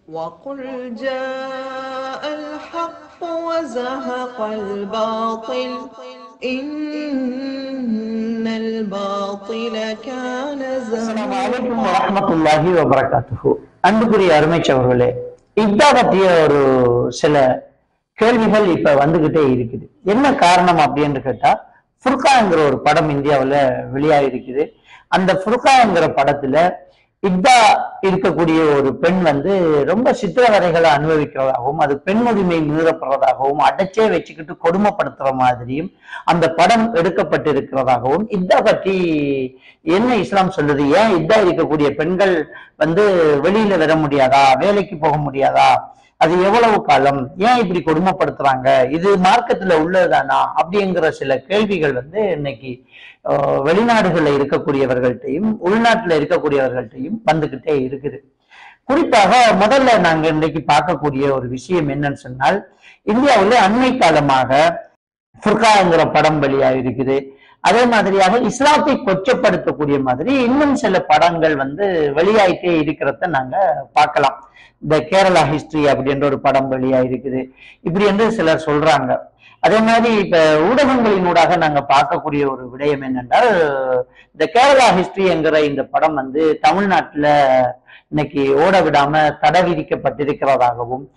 وقل جاء الحق وزهق الباطل إن الباطل كان அஸ்ஸலாமு زهوقا அலைக்கும் வரஹ்மத்துல்லாஹி வபரகாத்துஹு அன்புக்குரிய அருமைச்சவர்களே இதா பற்றிய ஒரு சில கேள்விகள் இப்ப வந்துகிட்டே இருக்குது என்ன காரணம் அப்படின்னு கேட்டா ஃபுர்காங்கிற ஒரு படம் இந்தியாவுல வெளியாகிருக்குது அந்த ஃபுர்காங்கிற படத்துல இதா இருக்கக்கூடிய ஒரு பெண் வந்து ரொம்ப சித்திரவதைகளை அனுபவிக்கிறதாகவும் அது பெண் உரிமை மீறப்படுறதாகவும் அடைச்சே வச்சுக்கிட்டு கொடுமைப்படுத்துற மாதிரியும் அந்த படம் எடுக்கப்பட்டிருக்கிறதாகவும் இதா பற்றி என்ன இஸ்லாம் சொல்லுது ஏன் இதா இருக்கக்கூடிய பெண்கள் வந்து வெளியில வர முடியாதா வேலைக்கு போக முடியாதா அது எவ்வளவு காலம் ஏன் இப்படி கொடுமைப்படுத்துறாங்க இது மார்க்கத்துல உள்ளதுதானா அப்படிங்கிற சில கேள்விகள் வந்து இன்னைக்கு அஹ், வெளிநாடுகள்ல இருக்கக்கூடியவர்கள்ட்டையும் உள்நாட்டுல இருக்கக்கூடியவர்கள்ட்டையும் வந்துகிட்டே இருக்குது குறிப்பாக முதல்ல நாங்க இன்னைக்கு பார்க்கக்கூடிய ஒரு விஷயம் என்னன்னு சொன்னால் இந்தியாவுல அண்மை காலமாக ஃபுர்காங்கிற படம் வெளியாக இருக்குது அதே மாதிரியாக இஸ்லாத்தை கொச்சப்படுத்தக்கூடிய மாதிரி இன்னும் சில படங்கள் வந்து வெளியாயிட்டே இருக்கிறத நாங்க பார்க்கலாம் இந்த கேரளா ஹிஸ்டரி அப்படின்ற ஒரு படம் வெளியாயிருக்குது இப்படி என்று சிலர் சொல்றாங்க அதே மாதிரி இப்ப ஊடகங்களினூடாக நாங்க பார்க்கக்கூடிய ஒரு விடயம் என்னென்றால் இந்த கேரளா ஹிஸ்டரி என்கிற இந்த படம் வந்து தமிழ்நாட்டுல இன்னைக்கு ஓட விடாம தடை விதிக்கப்பட்டிருக்கிறதாகவும்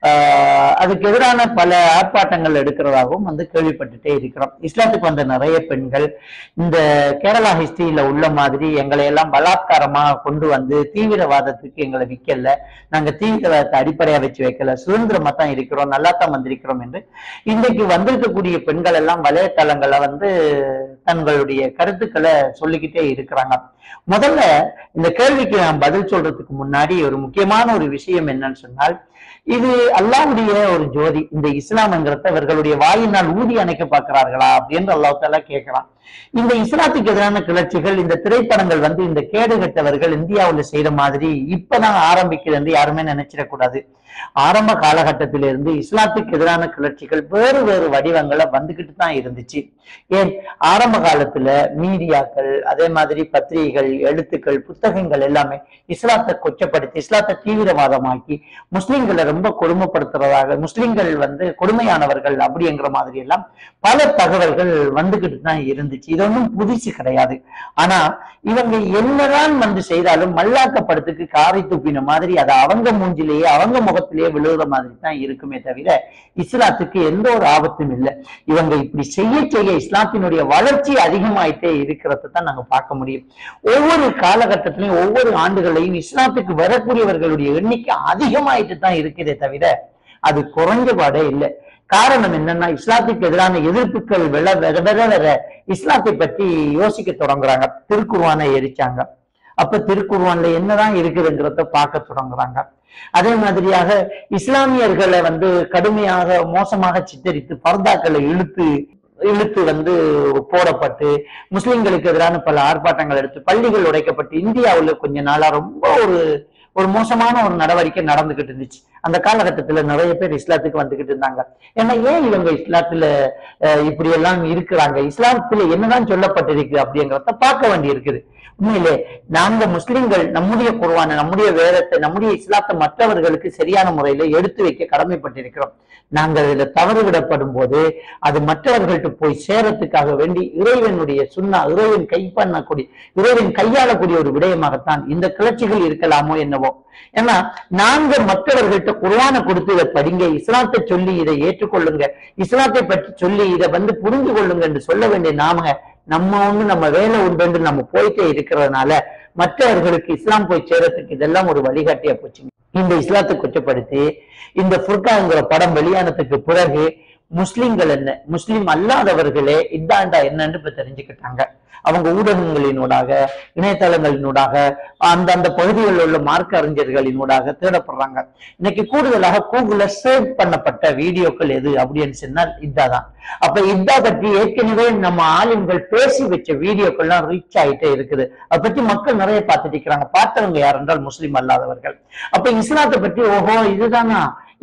ஆஹ் அதுக்கு எதிரான பல ஆர்ப்பாட்டங்கள் எடுக்கிறதாகவும் வந்து கேள்விப்பட்டுட்டே இருக்கிறோம் இஸ்லாத்துக்கு வந்த நிறைய பெண்கள் இந்த கேரளா ஹிஸ்டரியில உள்ள மாதிரி எங்களை எல்லாம் பலாத்காரமா கொண்டு வந்து தீவிரவாதத்துக்கு எங்களை விக்கல நாங்க தீவிரவாதத்தை அடிப்படையா வச்சு வைக்கல சுதந்திரமா தான் இருக்கிறோம் நல்லா தான் வந்திருக்கிறோம் என்று இன்றைக்கு வந்திருக்கக்கூடிய பெண்கள் எல்லாம் வலைத்தளங்களை வந்து தங்களுடைய கருத்துக்களை சொல்லிக்கிட்டே இருக்கிறாங்க முதல்ல இந்த கேள்விக்கு நான் பதில் சொல்றதுக்கு முன்னாடி ஒரு முக்கியமான ஒரு விஷயம் என்னன்னு சொன்னால் இது அல்லாஹ்வுடைய ஒரு ஜோதி இந்த இஸ்லாம்ங்கிறத இவர்களுடைய வாயினால் ஊதி அணைக்க பார்க்கிறார்களா அப்படின்னு அல்லாஹ் தாலா கேட்கிறான் இந்த இஸ்லாத்துக்கு எதிரான கிளர்ச்சிகள் இந்த திரைப்படங்கள் வந்து இந்த கேடு கெட்டவர்கள் இந்தியாவுல செய்யற மாதிரி இப்பதான் ஆரம்பிக்குது என்று யாருமே நினைச்சிடக்கூடாது ஆரம்ப காலகட்டத்திலிருந்து இஸ்லாத்துக்கு எதிரான கிளர்ச்சிகள் வேறு வேறு வடிவங்களை வந்துகிட்டு தான் இருந்துச்சு ஏன் ஆரம்ப காலத்துல மீடியாக்கள் அதே மாதிரி பத்திரிகைகள் எழுத்துக்கள் புத்தகங்கள் எல்லாமே இஸ்லாத்தை கொச்சப்படுத்தி இஸ்லாத்தை தீவிரவாதமாக்கி முஸ்லிம்களை ரொம்ப கொடுமைப்படுத்துறதாக முஸ்லிம்கள் வந்து கொடுமையானவர்கள் அப்படிங்கிற மாதிரி எல்லாம் பல தகவல்கள் வந்துகிட்டு தான் இருந்துச்சு இது ஒன்றும் புதுசு கிடையாது ஆனா இவங்க என்னதான் வந்து செய்தாலும் மல்லாக்கப்படுத்துக்கு காரை துப்பின மாதிரி அது அவங்க மூஞ்சிலேயே அவங்க முகத்திலேயே விழுகிற மாதிரி தான் இருக்குமே தவிர இஸ்லாத்துக்கு எந்த ஒரு ஆபத்தும் இல்லை இவங்க இப்படி செய்ய செய்ய இஸ்லாத்தினுடைய வளர்ச்சி அதிகமாயிட்டே இருக்கிறத தான் நாங்க பார்க்க முடியும் ஒவ்வொரு காலகட்டத்திலையும் ஒவ்வொரு ஆண்டுகளையும் இஸ்லாத்துக்கு வரக்கூடியவர்களுடைய எண்ணிக்கை அதிகமாயிட்டு தான் இருக்குதே தவிர அது குறைஞ்சபாடே இல்லை காரணம் என்னன்னா இஸ்லாத்துக்கு எதிரான எதிர்ப்புகள் வெள வெற வெற வெற இஸ்லாத்தை பற்றி யோசிக்க தொடங்குறாங்க திருக்குர்வானை எரிச்சாங்க அப்ப திருக்குர்வான்ல என்னதான் இருக்குதுங்கிறத பார்க்க தொடங்குறாங்க அதே மாதிரியாக இஸ்லாமியர்களை வந்து கடுமையாக மோசமாக சித்தரித்து பர்தாக்களை இழுத்து இழுத்து வந்து போடப்பட்டு முஸ்லிம்களுக்கு எதிரான பல ஆர்ப்பாட்டங்கள் எடுத்து பள்ளிகள் உடைக்கப்பட்டு இந்தியாவுல கொஞ்ச நாளா ரொம்ப ஒரு ஒரு மோசமான ஒரு நடவடிக்கை நடந்துகிட்டு இருந்துச்சு அந்த காலகட்டத்துல நிறைய பேர் இஸ்லாத்துக்கு வந்துகிட்டு இருந்தாங்க ஏன்னா ஏன் இவங்க இஸ்லாத்துல அஹ், இப்படி எல்லாம் இருக்கிறாங்க இஸ்லாத்துல என்னதான் சொல்லப்பட்டிருக்கு அப்படிங்கிறத பார்க்க வேண்டி இருக்குது உண்மையிலே நாங்க முஸ்லிம்கள் நம்முடைய குர்ஆனை நம்முடைய வேதத்தை நம்முடைய இஸ்லாத்தை மற்றவர்களுக்கு சரியான முறையில எடுத்து வைக்க கடமைப்பட்டிருக்கிறோம் நாங்கள் இதுல தவறு விடப்படும் போது அது மற்றவர்கள்ட்ட போய் சேரத்துக்காக வேண்டி இறைவனுடைய சுண்ணா இறைவன் கை பண்ணக்கூடிய இறைவன் கையாளக்கூடிய ஒரு விடயமாகத்தான் இந்த கிளர்ச்சிகள் இருக்கலாமோ என்னவோ ஏன்னா நாங்க மற்றவர்கள்ட்ட குர்ஆனை கொடுத்து இதை படிங்க இஸ்லாத்தை சொல்லி இதை ஏற்றுக்கொள்ளுங்க இஸ்லாத்தை பற்றி சொல்லி இதை வந்து புரிந்து கொள்ளுங்க என்று சொல்ல வேண்டிய நாம நம்ம ஒண்ணு நம்ம வேலை உண்டு நம்ம போயிட்டே இருக்கிறதுனால மற்றவர்களுக்கு இஸ்லாம் போய் சேரத்துக்கு இதெல்லாம் ஒரு வழிகாட்டியா போச்சு இந்த இஸ்லாத்தை குற்றப்படுத்தி இந்த ஃபுர்காங்கிற படம் வெளியானதுக்கு பிறகு முஸ்லிம்கள் என்ன முஸ்லிம் அல்லாதவர்களே இதாண்டா என்னன்னு இப்ப தெரிஞ்சுக்கிட்டாங்க அவங்க ஊடகங்களினூடாக இணையதளங்களினூடாக அந்த அந்த பகுதிகளில் உள்ள மார்க்க அறிஞர்களினூடாக தேடப்படுறாங்க இன்னைக்கு கூடுதலாக கூகுள்ல சேவ் பண்ணப்பட்ட வீடியோக்கள் எது அப்படின்னு சொன்னால் இதாதான் அப்ப இதா பற்றி ஏற்கனவே நம்ம ஆளுங்கள் பேசி வச்ச வீடியோக்கள்லாம் ரீச் ஆயிட்டே இருக்குது அதை பத்தி மக்கள் நிறைய பார்த்துட்டு இருக்கிறாங்க பார்த்தவங்க யார் என்றால் முஸ்லிம் அல்லாதவர்கள் அப்ப இஸ்லாத்தை பற்றி ஓஹோ இதுதானா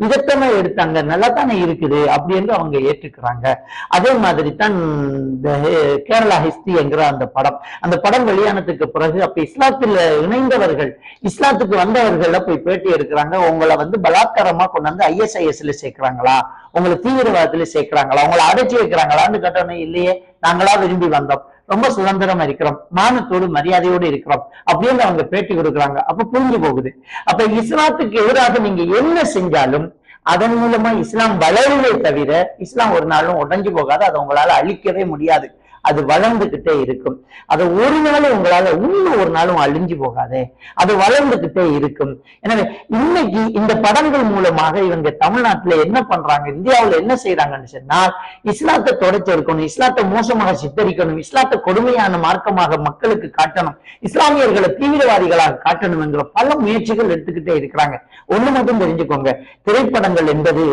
இதைத்தானே எடுத்தாங்க நல்லா தானே இருக்குது அப்படி என்று அவங்க ஏற்றுக்கிறாங்க அதே மாதிரி தான் இந்த ஹே- கேரளா ஹிஸ்டி என்கிற அந்த படம் அந்த படம் வெளியானதுக்கு பிறகு அப்ப இஸ்லாத்தில் இணைந்தவர்கள் இஸ்லாத்துக்கு வந்தவர்கள போய் பேட்டி எடுக்கிறாங்க உங்களை வந்து பலாத்காரமா கொண்டு வந்து ஐஎஸ்ஐஎஸ்ல சேர்க்கிறாங்களா உங்களை தீவிரவாதத்துல சேர்க்கிறாங்களா உங்களை அடைச்சி வைக்கிறாங்களான்னு கேட்டோன்னே இல்லையே நாங்களா விரும்பி வந்தோம் ரொம்ப சுதந்திரமா இருக்கிறோம் மானத்தோடு மரியாதையோடு இருக்கிறோம் அப்படின்னு அவங்க பேட்டி கொடுக்குறாங்க அப்ப புரிஞ்சு போகுது அப்ப இஸ்லாத்துக்கு எதிராக நீங்க என்ன செஞ்சாலும் அதன் மூலமா இஸ்லாம் வளருவே தவிர இஸ்லாம் ஒரு நாளும் உடைஞ்சு போகாது அதை உங்களால அழிக்கவே முடியாது அது வளர்ந்துகிட்டே இருக்கும் அது ஒரு நாளும் உங்களால இன்னும் ஒரு நாளும் அழிஞ்சு போகாதே அது வளர்ந்துகிட்டே இருக்கும் எனவே இன்னைக்கு இந்த படங்கள் மூலமாக இவங்க தமிழ்நாட்டுல என்ன பண்றாங்க இந்தியாவுல என்ன செய்யறாங்கன்னு சொன்னால் இஸ்லாத்தை தொடச்சு எடுக்கணும் இஸ்லாத்தை மோசமாக சித்தரிக்கணும் இஸ்லாத்தை கொடுமையான மார்க்கமாக மக்களுக்கு காட்டணும் இஸ்லாமியர்களை தீவிரவாதிகளாக காட்டணும் என்கிற பல முயற்சிகள் எடுத்துக்கிட்டே இருக்கிறாங்க ஒண்ணு மட்டும் தெரிஞ்சுக்கோங்க திரைப்படங்கள் என்பது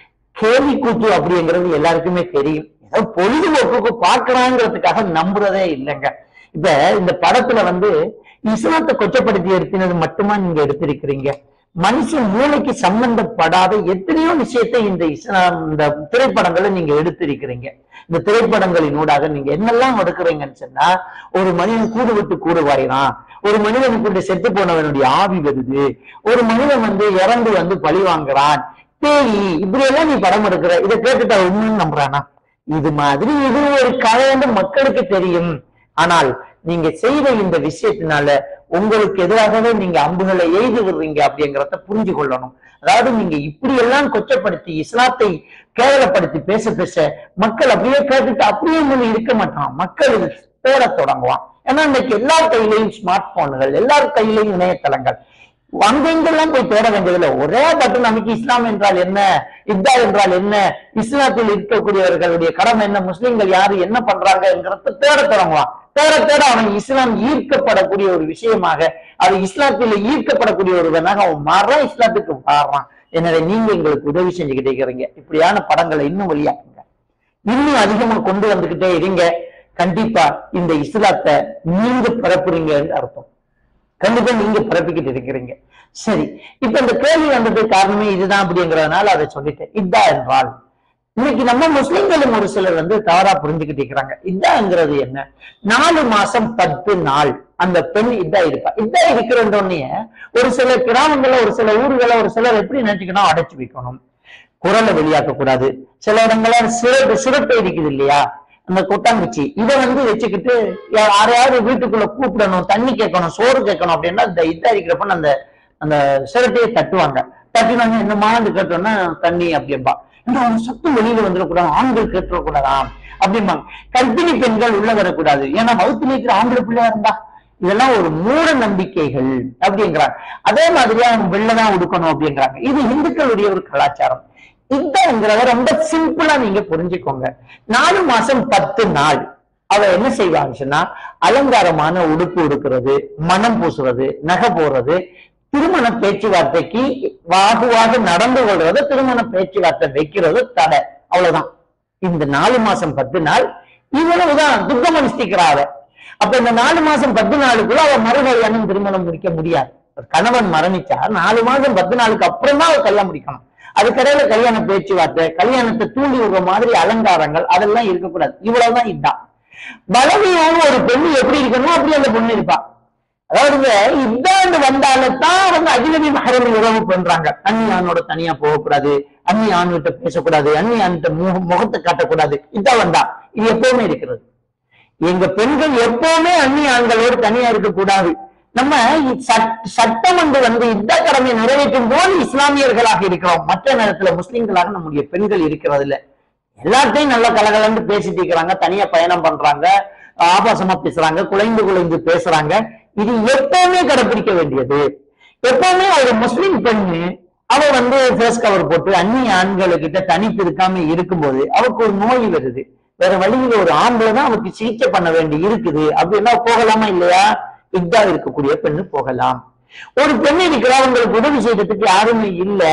கேலி கூத்து அப்படிங்கிறது எல்லாருக்குமே தெரியும் ஏதோ பொழுதுபோக்குக்கு பார்க்கறாங்கிறதுக்காக நம்புறதே இல்லைங்க இப்ப இந்த படத்துல வந்து இஸ்லாத்தை கொச்சப்படுத்தி எடுத்தினது மட்டுமா நீங்க எடுத்திருக்கிறீங்க மனுஷன் மூளைக்கு சம்பந்தப்படாத எத்தனையோ விஷயத்தை இந்த இஸ்லாம் இந்த திரைப்படங்களை நீங்க எடுத்திருக்கிறீங்க இந்த திரைப்படங்களின் ஊடாக நீங்க என்னெல்லாம் எடுக்கிறீங்கன்னு சொன்னா ஒரு மனிதன் கூடு விட்டு கூடு வாயிறான் ஒரு மனிதனுக்குள்ள செத்து போனவனுடைய ஆவி வருது ஒரு மனிதன் வந்து இறந்து வந்து பழி வாங்குறான் பேய் இப்படி எல்லாம் நீ படம் எடுக்கிற இதை கேட்டுட்டா உண்மைன்னு நம்புறானா இது மாதிரி இது ஒரு கதைன்னு மக்களுக்கு தெரியும் ஆனால் நீங்க செய்த இந்த விஷயத்தினால உங்களுக்கு எதிராகவே நீங்க அம்புகளை எய்து விடுறீங்க அப்படிங்கிறத புரிஞ்சு கொள்ளணும் அதாவது நீங்க இப்படி எல்லாம் கொச்சப்படுத்தி இஸ்லாத்தை கேவலப்படுத்தி பேச பேச மக்கள் அப்படியே கேட்டுட்டு அப்படியே மூணு இருக்க மாட்டான் மக்கள் தேட தொடங்குவான் ஏன்னா இன்னைக்கு எல்லார் கையிலையும் ஸ்மார்ட் போன்கள் எல்லார் கையிலையும் இணையதளங்கள் அங்கெங்கெல்லாம் போய் தேட வேண்டியதில்லை ஒரே பட்டன் நமக்கு இஸ்லாம் என்றால் என்ன இத்தா என்றால் என்ன இஸ்லாத்தில் இருக்கக்கூடியவர்களுடைய கடமை என்ன முஸ்லிம்கள் யாரு என்ன பண்றாங்கிறத தேட தொடங்குவான் தேட தேட அவன் இஸ்லாம் ஈர்க்கப்படக்கூடிய ஒரு விஷயமாக அது இஸ்லாத்தில் ஈர்க்கப்படக்கூடிய ஒருவனாக அவன் மாறுறான் இஸ்லாத்துக்கு மாறுறான் எனவே நீங்க எங்களுக்கு உதவி செஞ்சுக்கிட்டே இருக்கிறீங்க இப்படியான படங்களை இன்னும் வெளியாக்குங்க இன்னும் அதிகமா கொண்டு வந்துகிட்டே இருங்க கண்டிப்பா இந்த இஸ்லாத்தை நீங்க பரப்புறீங்கன்னு அர்த்தம் கண்டிப்பா நீங்க பரப்பிக்கிட்டு இருக்கிறீங்க சரி இப்ப இந்த கேள்வி வந்தது காரணமே இதுதான் அப்படிங்கறதுனால அதை சொல்லிட்டேன் இதா என்றால் இன்னைக்கு நம்ம முஸ்லிம்களும் ஒரு சிலர் வந்து தவறா புரிஞ்சுக்கிட்டு இருக்கிறாங்க இதாங்கிறது என்ன நாலு மாசம் பத்து நாள் அந்த பெண் இதா இருப்பா இதா இருக்கிறோன்னே ஒரு சில கிராமங்கள்ல ஒரு சில ஊர்கள ஒரு சிலர் எப்படி நினைச்சுக்கணும் அடைச்சு வைக்கணும் குரலை வெளியாக்க கூடாது சில இடங்கள்ல சிறப்பு சிறப்பு இருக்குது இல்லையா அந்த கொட்டாங்குச்சி இதை வந்து வச்சுக்கிட்டு யா- யாரையாவது வீட்டுக்குள்ள கூப்பிடணும் தண்ணி கேட்கணும் சோறு கேட்கணும் அப்படின்னா இந்த இதா இருக்கிறப்ப அந்த அந்த சிரட்டையை தட்டுவாங்க தட்டினாங்க என்னமான்னு கேட்டோம்னா தண்ணி அப்படிம்பா ஏன்னா அவங்க சத்தம் வெளியில வந்துடக்கூடாது ஆண்கள் கேட்டுறக்கூடாதாம் அப்படிம்பாங்க கர்ப்பிணி பெண்கள் உள்ள வரக்கூடாது ஏன்னா வகுத்து நிற்கிற ஆம்பளை பிள்ளையா இருந்தா இதெல்லாம் ஒரு மூட நம்பிக்கைகள் அப்படிங்கிறாங்க அதே மாதிரியா அவங்க வெள்ளதான் உடுக்கணும் அப்படிங்கிறாங்க இது இந்துக்களுடைய ஒரு கலாச்சாரம் இதுங்கிறத ரொம்ப சிம்பிளா நீங்க புரிஞ்சுக்கோங்க நாலு மாசம் பத்து நாள் அவ என்ன செய்வாங்க சொன்னா அலங்காரமான உடுப்பு உடுக்கிறது மனம் பூசுறது நகை போடுறது திருமண பேச்சுவார்த்தைக்கு வாகுவாக நடந்து கொள்றது திருமண பேச்சுவார்த்தை வைக்கிறது தடை அவ்வளவுதான் இந்த நாலு மாசம் பத்து நாள் இவ்வளவுதான் துக்கம் அனுஷ்டிக்கிறாவ அப்ப இந்த நாலு மாசம் பத்து நாளுக்குள்ள அவ மறுகல்யாணம் திருமணம் முடிக்க முடியாது ஒரு கணவன் மரணிச்சா நாலு மாசம் பத்து நாளுக்கு அப்புறம் தான் அவ கல்யாணம் முடிக்கணும் அதுக்கடையில கல்யாண பேச்சுவார்த்தை கல்யாணத்தை தூண்டி விடுற மாதிரி அலங்காரங்கள் அதெல்லாம் இருக்கக்கூடாது இவ்வளவுதான் இதுதான் பலவீனமான ஒரு பெண்ணு எப்படி இருக்கணுமோ அப்படி அந்த பொண்ணு இருப்பா அதாவது இந்தாண்டு வந்தால்தான் வந்து அஜினபி மகரம் உறவு பண்றாங்க அன்னி ஆணோட தனியா போகக்கூடாது அன்னி ஆண்கிட்ட பேசக்கூடாது அன்னி ஆண்கிட்ட முக- முகத்தை காட்டக்கூடாது இதான் வந்தா இது எப்பவுமே இருக்கிறது எங்க பெண்கள் எப்பவுமே அந்நிய ஆண்களோடு தனியா இருக்கக்கூடாது நம்ம இ- சட்- சட்டம் வந்து வந்து இந்த கடமை நிறைவேற்றும் போது இஸ்லாமியர்களாக இருக்கிறோம் மற்ற நேரத்துல முஸ்லிம்களாக நம்முடைய பெண்கள் இருக்கிறது இல்ல எல்லாத்தையும் நல்லா கலகலன்னு பேசிட்டு இருக்கிறாங்க தனியா பயணம் பண்றாங்க ஆபாசமா பேசுறாங்க குலைந்து குலைந்து பேசுறாங்க இது எப்பவுமே கடைபிடிக்க வேண்டியது எப்பவுமே ஒரு முஸ்லிம் பெண்ணு அவ வந்து ஃபேஸ் கவர் போட்டு அந்நிய ஆண்களுக்கிட்ட தனித்து இருக்காம இருக்கும்போது அவருக்கு ஒரு நோய் வருது வேற வழியில ஒரு ஆம்பளை தான் அவருக்கு சிகிச்சை பண்ண வேண்டி இருக்குது அப்படின்னா போகலாமா இல்லையா இத்தா இருக்கக்கூடிய பெண்ணு போகலாம் ஒரு பெண் இருக்கிறா அவங்களுக்கு உதவி செய்யறதுக்கு யாருமே இல்ல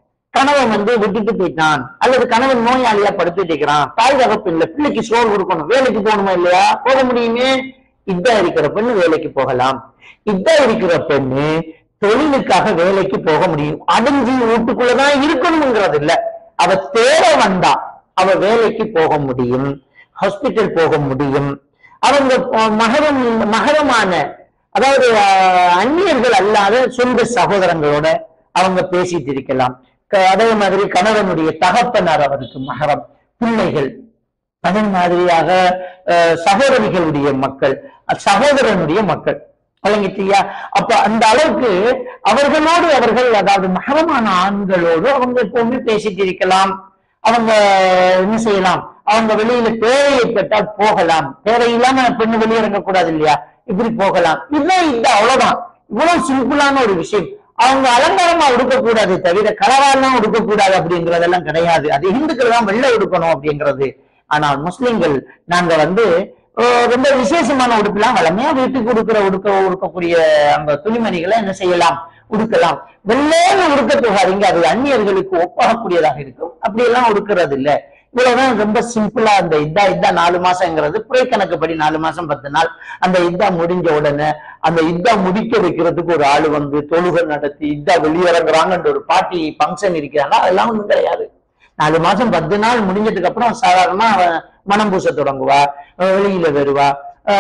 கணவன் வந்து விட்டுட்டு போயிட்டான் அல்லது கணவன் நோயாளியா படுத்துட்டு இருக்கிறான் தாய் தகப்பு இல்ல பிள்ளைக்கு சோறு கொடுக்கணும் வேலைக்கு போகணுமா இல்லையா போக முடியுமே இதா இருக்கிற பெண்ணு வேலைக்கு போகலாம் இதா இருக்கிற பெண்ணு தொழிலுக்காக வேலைக்கு போக முடியும் அடைஞ்சு வீட்டுக்குள்ளதான் இருக்கணுங்கிறது இல்ல அவ தேவை வந்தா அவ வேலைக்கு போக முடியும் ஹாஸ்பிட்டல் போக முடியும் அவங்க அஹ், மகரம் மகரமான அதாவது அஹ், அந்நியர்கள் அல்லாத சொந்த சகோதரங்களோட அவங்க பேசிட்டு இருக்கலாம் க- அதே மாதிரி கணவனுடைய தகப்பனார் அவருக்கு மகரம் பிள்ளைகள் அதே மாதிரியாக அஹ், சகோதரிகளுடைய மக்கள் அஹ், சகோதரனுடைய மக்கள் வழங்கிட்டியா அப்ப அந்த அளவுக்கு அவர்களோடு அவர்கள் அதாவது மகரமான ஆண்களோடு அவங்க எப்பவுமே பேசிட்டு இருக்கலாம் அவங்க என்ன செய்யலாம் அவங்க வெளியில தேவை ஏற்பட்டால் போகலாம் தேவையில்லாம பெண்ணு வெளியே இறங்கக்கூடாது இல்லையா இப்படி போகலாம் இதுதான் இந்த அவ்வளவுதான் இவ்வளவு சிம்பிளான ஒரு விஷயம் அவங்க அலங்காரமா உடுக்கக்கூடாது தவிர கலவாலாம் உடுக்கக்கூடாது அப்படிங்கறதெல்லாம் கிடையாது அது இந்துக்கள் தான் வெள்ளை உடுக்கணும் அப்படிங்கிறது ஆனால் முஸ்லிம்கள் நாங்க வந்து அஹ், ரொம்ப விசேஷமான உடுப்பெல்லாம் வளமையா வீட்டுக்கு உடுக்கிற உடுக்க உடுக்கக்கூடிய அந்த துணிமணிகளை என்ன செய்யலாம் உடுக்கலாம் வெள்ளைன்னு உடுக்க போகாதீங்க அது அந்நியர்களுக்கு ஒப்பாகக்கூடியதாக இருக்கும் அப்படி எல்லாம் உடுக்கிறது இல்ல இவ்வளவுதான் ரொம்ப சிம்பிளா அந்த இதா இதா நாலு மாசங்கிறது புறைக்கணக்குப்படி நாலு மாசம் பத்து நாள் அந்த இதா முடிஞ்ச உடனே அந்த இதா முடிக்க வைக்கிறதுக்கு ஒரு ஆளு வந்து தொழுகை நடத்தி இதா வெளியிறங்குறாங்கன்ற ஒரு பார்ட்டி ஃபங்க்ஷன் இருக்கிறாங்க அதெல்லாம் ஒண்ணும் கிடையாது நாலு மாசம் பத்து நாள் முடிஞ்சதுக்கு அப்புறம் சாதாரணமா அவன் மனம் பூச தொடங்குவா அஹ் வெளியில வருவா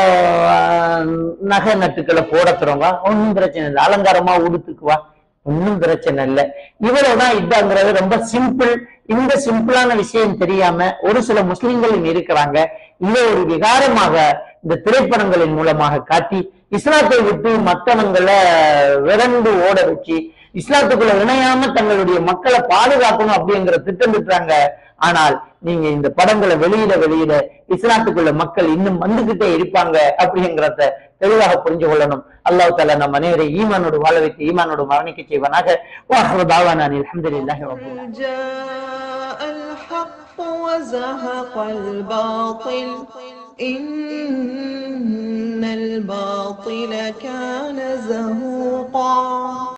ஆஹ் நகை நட்டுக்களை போட தொடங்குவா ஒன்றும் பிரச்சனை இல்லை அலங்காரமா உடுத்துக்குவா ஒன்றும் பிரச்சனை இல்லை இவ்வளவுதான் இதாங்கிறது ரொம்ப சிம்பிள் இந்த சிம்பிளான விஷயம் தெரியாம ஒரு சில முஸ்லிம்களும் இருக்கிறாங்க இதை ஒரு விகாரமாக இந்த திரைப்படங்களின் மூலமாக காட்டி இஸ்லாத்தை விட்டு மத்தவங்களை விரண்டு ஓட வச்சு இஸ்லாத்துக்குள்ள இணையாம தங்களுடைய மக்களை பாதுகாக்கணும் அப்படிங்கிற திட்டம் திட்டுறாங்க ஆனால் நீங்க இந்த படங்களை வெளியிட வெளியிட இஸ்லாத்துக்குள்ள மக்கள் இன்னும் வந்துகிட்டே இருப்பாங்க அப்படிங்கிறத தெளிவாக புரிஞ்சு கொள்ளணும் அல்லாஹ் தாலா நம்ம அனைவரை ஈமானோடு வாழ வைத்து ஈமானோடு மரணிக்க செய்வானாக வாஹ்ரு தாவானா அல்ஹம்துலில்லாஹி ரப்பில் ஆலமீன். جاء الحق وزهق الباطل إن الباطل كان زهوقا